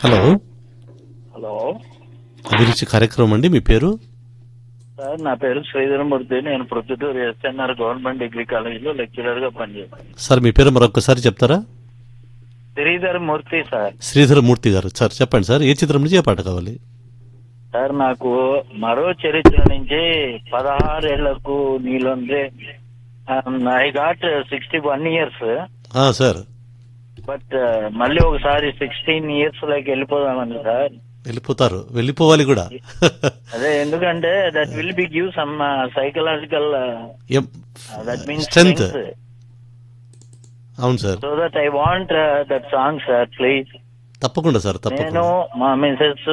Hello hello అభిరుచి కార్యక్రమం అండి మీ పేరు సార్ నా పేరు శ్రీధరమూర్తి నేను ప్రొద్దుటూరు ఎస్ఎన్ఆర్ గవర్నమెంట్ డిగ్రీ కాలేజీలో లెక్చరర్ గా పనిచేస్తాను సార్ మీ పేరు మరొకసారి చెప్తారా శ్రీధర్ మూర్తి సార్ శ్రీధర మూర్తి గారు సార్ చెప్పండి సార్ ఏ చిత్రం నుంచి ఏ పాట కావాలి సార్ నాకు మరో చరిత్ర నుంచి పదహారేళ్లకు నీళ్ళంటే I got sixty one years ఆ, సార్ బట్ మళ్ళీ ఒకసారి సిక్స్టీన్ ఇయర్స్ లోకి వెళ్ళిపోదామని సార్ వెళ్ళిపోతారు వెళ్ళిపోవాలి కూడా అదే ఎందుకంటే that will be give some psychological that means strength అవును sir so that I want that song sir please తప్పకుండా సార్ నేను తప్పకుండా మా మిసెస్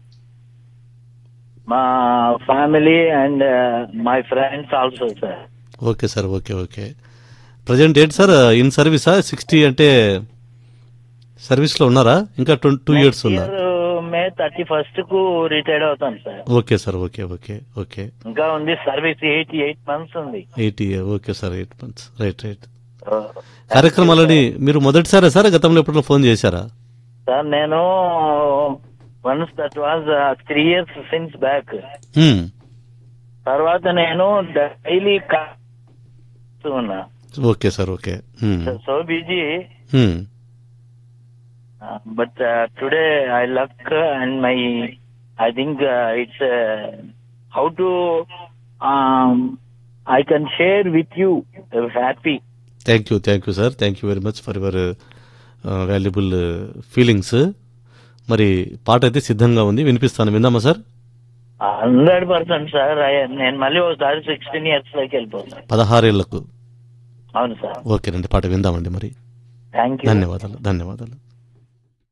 మా family and my friends also sir okay sir okay okay present ఏంటి sir in సర్వీసా sixty అంటే service లో ఉన్నారా ఇంకా టూ ఇయర్స్ ఉన్నారు మే థర్టీ ఫస్ట్ కు రిటైర్డ్ అవుతాను sir okay sir okay okay okay ఇంకా ఉంది సర్వీస్ ఎయిటీ ఎయిట్ మంత్స్ ఉంది eighty okay sir eight months right right కార్యక్రమాలని మీరు మొదటిసారా సార్ గతంలో ఎప్పుడైనా ఫోన్ చేశారా సార్ నేను once that was three years since back hmm. తర్వాత నేను డైలీ ఉన్నా okay sir okay hmm. So busy hmm. Uh, but uh, today I luck and my I think uh, it's uh, how to um, I can share with you uh, happy. Thank you thank you sir thank you very much for your valuable feelings మరి పాట అయితే సిద్ధంగా ఉంది వినిపిస్తాను విందామా sir hundred percent sir నేను మళ్ళీ ఒకసారి సిక్స్టీన్ ఇయర్స్ లోకి వెళ్ళిపోతాను పదహారేళ్లకు అవును సార్ ఓకేనండి పాట విందామండి మరి థ్యాంక్ యూ ధన్యవాదాలు ధన్యవాదాలు